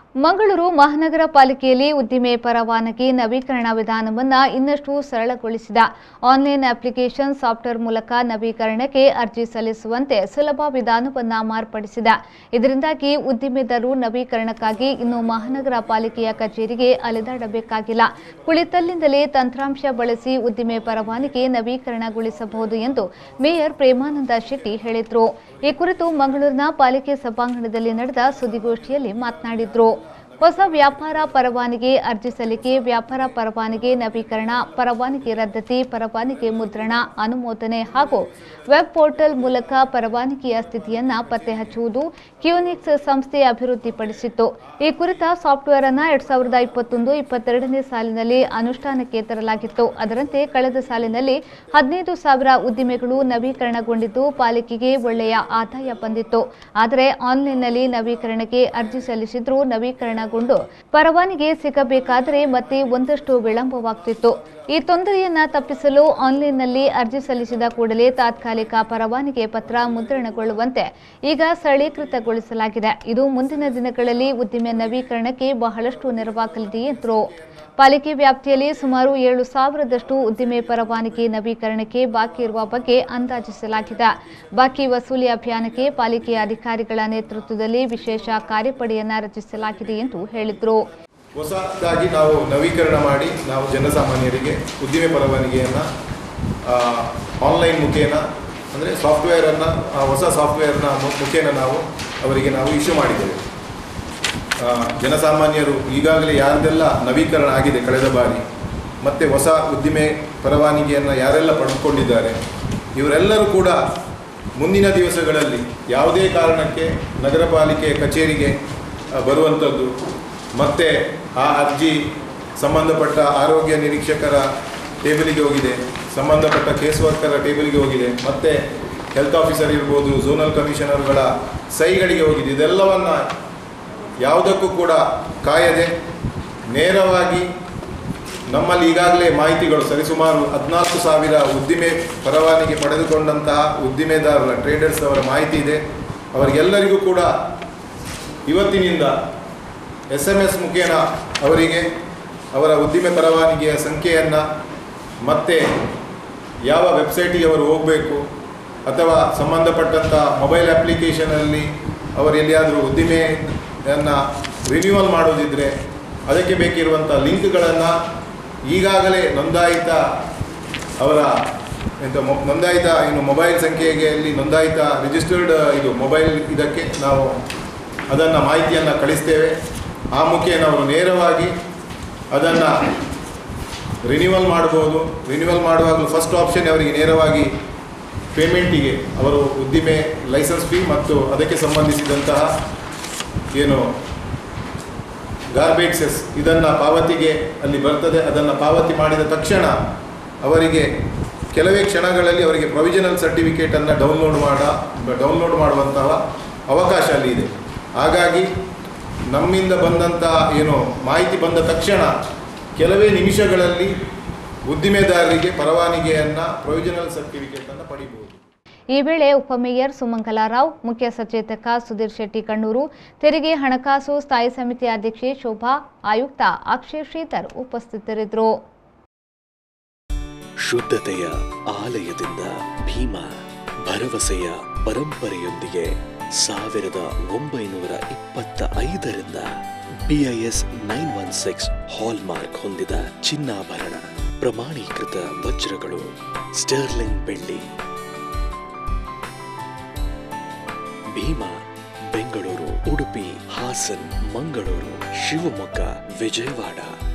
ಮಂಗಳೂರು ಮಹಾನಗರ ಪಾಲಿಕೆಯಲ್ಲಿ ಉದ್ದಿಮೆ ಪರವಾನಗಿ ನವೀಕರಣ ವಿಧಾನವನ್ನು ಇನ್ನಷ್ಟು ಸರಳಗೊಳಿಸಿದ ಆನ್ಲೈನ್ ಅಪ್ಲಿಕೇಶನ್ ಸಾಫ್ಟ್ವೇರ್ ಮೂಲಕ ನವೀಕರಣಕ್ಕೆ ಅರ್ಜಿ ಸಲ್ಲಿಸುವಂತೆ ಸುಲಭ ವಿಧಾನವನ್ನು ಮಾರ್ಪಡಿಸಿದ ಇದರಿಂದಾಗಿ ಉದ್ದಿಮೆದಾರರು ನವೀಕರಣಕ್ಕಾಗಿ ಇನ್ನು ಮಹಾನಗರ ಪಾಲಿಕೆಯ ಕಚೇರಿಗೆ ಅಲೆದಾಡಬೇಕಾಗಿಲ್ಲ ಕುಳಿತಲ್ಲಿಂದಲೇ ತಂತ್ರಾಂಶ ಬಳಸಿ ಉದ್ದಿಮೆ ಪರವಾನಗಿ ನವೀಕರಣಗೊಳಿಸಬಹುದು ಎಂದು ಮೇಯರ್ ಪ್ರೇಮಾನಂದ ಶೆಟ್ಟಿ ಹೇಳಿದರು ಈ ಕುರಿತು ಮಂಗಳೂರಿನ ಪಾಲಿಕೆ ಸಭಾಂಗಣದಲ್ಲಿ ನಡೆದ ಸುದ್ದಿಗೋಷ್ಠಿಯಲ್ಲಿ ಮಾತನಾಡಿದರು ಹೊಸ ವ್ಯಾಪಾರ ಪರವಾನಗಿ ಅರ್ಜಿ ಸಲ್ಲಿಕೆ ವ್ಯಾಪಾರ ಪರವಾನಗಿ ನವೀಕರಣ ಪರವಾನಗಿ ರದ್ದತಿ ಪರವಾನಗಿ ಮುದ್ರಣ ಅನುಮೋದನೆ ಹಾಗೂ ವೆಬ್ ಪೋರ್ಟಲ್ ಮೂಲಕ ಪರವಾನಗಿಯ ಸ್ಥಿತಿಯನ್ನ ಪತ್ತೆ ಹಚ್ಚುವುದು ಕ್ಯೂನಿಕ್ಸ್ ಸಂಸ್ಥೆ ಅಭಿವೃದ್ಧಿಪಡಿಸಿತ್ತು ಈ ಕುರಿತ ಸಾಫ್ಟ್ವೇರ್ ಅನ್ನು ಎರಡ್ ಸಾವಿರದ ಇಪ್ಪತ್ತೊಂದು ಇಪ್ಪತ್ತೆರಡನೇ ಸಾಲಿನಲ್ಲಿ ಅನುಷ್ಠಾನಕ್ಕೆ ತರಲಾಗಿತ್ತು ಅದರಂತೆ ಕಳೆದ ಸಾಲಿನಲ್ಲಿ ಹದಿನೈದು ಸಾವಿರ ಉದ್ದಿಮೆಗಳು ನವೀಕರಣಗೊಂಡಿದ್ದು ಪಾಲಿಕೆಗೆ ಒಳ್ಳೆಯ ಆದಾಯ ಬಂದಿತ್ತು ಆದರೆ ಆನ್ಲೈನ್ನಲ್ಲಿ ನವೀಕರಣಕ್ಕೆ ಅರ್ಜಿ ಸಲ್ಲಿಸಿದ್ರೂ ನವೀಕರಣಗೊಂಡು ಪರವಾನಗಿ ಸಿಗಬೇಕಾದರೆ ಮತ್ತೆ ಒಂದಷ್ಟು ವಿಳಂಬವಾಗ್ತಿತ್ತು ಈ ತೊಂದರೆಯನ್ನ ತಪ್ಪಿಸಲು ಆನ್ಲೈನ್ನಲ್ಲಿ ಅರ್ಜಿ ಸಲ್ಲಿಸಿದ ಕೂಡಲೇ ತಾತ್ಕಾಲಿಕ ಪರವಾನಗಿ ಪತ್ರ ಮುದ್ರಣಗೊಳ್ಳುವಂತೆ ಈಗ ಸರಳೀಕೃತಗೊಳಿಸಲಾಗಿದೆ ಇದು ಮುಂದಿನ ದಿನಗಳಲ್ಲಿ ಉದ್ದಿಮೆ ನವೀಕರಣಕ್ಕೆ ಬಹಳಷ್ಟು ನೆರವಾಗಲಿದೆ ಎಂದರು ಪಾಲಿಕೆ ವ್ಯಾಪ್ತಿಯಲ್ಲಿ ಸುಮಾರು ಏಳು ಸಾವಿರದಷ್ಟು ಉದ್ದಿಮೆ ಪರವಾನಗಿ ನವೀಕರಣಕ್ಕೆ ಬಾಕಿ ಇರುವ ಬಗ್ಗೆ ಅಂದಾಜಿಸಲಾಗಿದೆ ಬಾಕಿ ವಸೂಲಿ ಅಭಿಯಾನಕ್ಕೆ ಪಾಲಿಕೆಯ ಅಧಿಕಾರಿಗಳ ನೇತೃತ್ವದಲ್ಲಿ ವಿಶೇಷ ಕಾರ್ಯಪಡೆಯನ್ನ ರಚಿಸಲಾಗಿದೆ ಎಂದು ಹೇಳಿದರು ಹೊಸದಾಗಿ ನಾವು ನವೀಕರಣ ಮಾಡಿ ನಾವು ಜನಸಾಮಾನ್ಯರಿಗೆ ಉದ್ದಿಮೆ ಪರವಾನಗಿಯನ್ನು ಆನ್ಲೈನ್ ಮುಖೇನ ಅಂದರೆ ಸಾಫ್ಟ್ವೇರನ್ನು ಹೊಸ ಸಾಫ್ಟ್ವೇರ್ನ ಮು- ಮುಖೇನ ನಾವು ಅವರಿಗೆ ನಾವು ಇಶ್ಯೂ ಮಾಡಿದ್ದೇವೆ ಆ, ಜನಸಾಮಾನ್ಯರು ಈಗಾಗಲೇ ಯಾರದೆಲ್ಲ ನವೀಕರಣ ಆಗಿದೆ ಕಳೆದ ಬಾರಿ ಮತ್ತು ಹೊಸ ಉದ್ದಿಮೆ ಪರವಾನಗಿಯನ್ನು ಯಾರೆಲ್ಲ ಪಡೆದುಕೊಂಡಿದ್ದಾರೆ ಇವರೆಲ್ಲರೂ ಕೂಡ ಮುಂದಿನ ದಿವಸಗಳಲ್ಲಿ ಯಾವುದೇ ಕಾರಣಕ್ಕೆ ನಗರ ಪಾಲಿಕೆ ಕಚೇರಿಗೆ ಆ, ಬರುವಂಥದ್ದು ಮತ್ತು ಆ ಅರ್ಜಿ ಸಂಬಂಧಪಟ್ಟ ಆರೋಗ್ಯ ನಿರೀಕ್ಷಕರ ಟೇಬಲಿಗೆ ಹೋಗಿದೆ ಸಂಬಂಧಪಟ್ಟ ಕೇಸ್ ವರ್ಕರ ಟೇಬಲ್ಗೆ ಹೋಗಿದೆ ಮತ್ತು ಹೆಲ್ತ್ ಆಫೀಸರ್ ಇರ್ಬೋದು ಝೋನಲ್ ಕಮಿಷನರ್ಗಳ ಸೈಗಳಿಗೆ ಹೋಗಿದೆ ಇದೆಲ್ಲವನ್ನು ಯಾವುದಕ್ಕೂ ಕೂಡ ಕಾಯದೆ ನೇರವಾಗಿ ನಮ್ಮಲ್ಲಿ ಈಗಾಗಲೇ ಮಾಹಿತಿಗಳು ಸರಿಸುಮಾರು ಹದಿನಾಲ್ಕು ಸಾವಿರ ಉದ್ದಿಮೆ ಪರವಾನಗಿ ಪಡೆದುಕೊಂಡಂತಹ ಉದ್ದಿಮೆದಾರರ ಟ್ರೇಡರ್ಸ್ ಅವರ ಮಾಹಿತಿ ಇದೆ ಅವರಿಗೆಲ್ಲರಿಗೂ ಕೂಡ ಇವತ್ತಿನಿಂದ ಎಸ್ ಎಮ್ ಎಸ್ ಮುಖೇನ ಅವರಿಗೆ ಅವರ ಉದ್ದಿಮೆ ಪರವಾನಗಿಯ ಸಂಖ್ಯೆಯನ್ನು ಮತ್ತು ಯಾವ ವೆಬ್ಸೈಟಿಗೆ ಅವರು ಹೋಗಬೇಕು ಅಥವಾ ಸಂಬಂಧಪಟ್ಟಂಥ ಮೊಬೈಲ್ ಅಪ್ಲಿಕೇಶನಲ್ಲಿ ಅವರು ಎಲ್ಲಿಯಾದರೂ ಉದ್ದಿಮೆಯನ್ನು ರಿನ್ಯೂವಲ್ ಮಾಡೋದಿದ್ದರೆ ಅದಕ್ಕೆ ಬೇಕಿರುವಂಥ ಲಿಂಕ್ಗಳನ್ನು ಈಗಾಗಲೇ ನೋಂದಾಯಿತ ಅವರ ಎಂತ ಮೊ- ನೋಂದಾಯಿತ ಏನು ಮೊಬೈಲ್ ಸಂಖ್ಯೆಗೆ ಅಲ್ಲಿ ನೋಂದಾಯಿತ ರಿಜಿಸ್ಟರ್ಡ್ ಇದು ಮೊಬೈಲ್ ಇದಕ್ಕೆ ನಾವು ಅದನ್ನು ಮಾಹಿತಿಯನ್ನು ಕಳಿಸ್ತೇವೆ ಆ ಮುಖೇನ ಅವರು ನೇರವಾಗಿ ಅದನ್ನು ರಿನ್ಯೂವಲ್ ಮಾಡ್ಬೋದು ರಿನ್ಯೂವಲ್ ಮಾಡುವಾಗಲೂ ಫಸ್ಟ್ ಆಪ್ಷನ್ ಅವರಿಗೆ ನೇರವಾಗಿ ಪೇಮೆಂಟಿಗೆ ಅವರು ಉದ್ದಿಮೆ ಲೈಸೆನ್ಸ್ ಫೀ ಮತ್ತು ಅದಕ್ಕೆ ಸಂಬಂಧಿಸಿದಂತಹ ಏನು ಗಾರ್ಬೇಜ್ ಸೆಸ್ ಇದನ್ನು ಪಾವತಿಗೆ ಅಲ್ಲಿ ಬರ್ತದೆ ಅದನ್ನು ಪಾವತಿ ಮಾಡಿದ ತಕ್ಷಣ ಅವರಿಗೆ ಕೆಲವೇ ಕ್ಷಣಗಳಲ್ಲಿ ಅವರಿಗೆ ಪ್ರೊವಿಷನಲ್ ಸರ್ಟಿಫಿಕೇಟನ್ನು ಡೌನ್ಲೋಡ್ ಮಾಡ ಡೌನ್ಲೋಡ್ ಮಾಡುವಂತಹ ಅವಕಾಶ ಅಲ್ಲಿ ಇದೆ ಹಾಗಾಗಿ ನಮ್ಮಿಂದ ಬಂದಂಥ ಏನು ಮಾಹಿತಿ ಬಂದ ತಕ್ಷಣ ಕೆಲವೇ ನಿಮಿಷಗಳಲ್ಲಿ ಉದ್ದಿಮೆದಾರರಿಗೆ ಪರವಾನಗಿಯನ್ನು ಪ್ರೊವಿಷನಲ್ ಸರ್ಟಿಫಿಕೇಟನ್ನು ಪಡಿಬೋದು ಈ ವೇಳೆ ಉಪಮೇಯರ್ ಸುಮಂಗಲಾ ರಾವ್ ಮುಖ್ಯ ಸಚೇತಕ ಸುಧೀರ್ ಶೆಟ್ಟಿ ಕಣ್ಣೂರು ತೆರಿಗೆ ಹಣಕಾಸು ಸ್ಥಾಯಿ ಸಮಿತಿ ಅಧ್ಯಕ್ಷೆ ಶೋಭಾ ಆಯುಕ್ತ ಅಕ್ಷಯ್ ಶ್ರೀಧರ್ ಉಪಸ್ಥಿತರಿದ್ದರು ಶುದ್ಧತೆಯ ಆಲಯದಿಂದ ಭೀಮಾ ಭರವಸೆಯ ಪರಂಪರೆಯೊಂದಿಗೆ ಸಾವಿರದ ಒಂಬೈನೂರ ಇಪ್ಪತ್ತ ಐದರಿಂದ BIS nine one six hallmark ಹೊಂದಿದ ಚಿನ್ನಾಭರಣ ಪ್ರಮಾಣೀಕೃತ ವಜ್ರಗಳು ಸ್ಟರ್ಲಿಂಗ್ ಬೆಳ್ಳಿ ಭೀಮಾ ಬೆಂಗಳೂರು ಉಡುಪಿ ಹಾಸನ್ ಮಂಗಳೂರು ಶಿವಮೊಗ್ಗ ವಿಜಯವಾಡ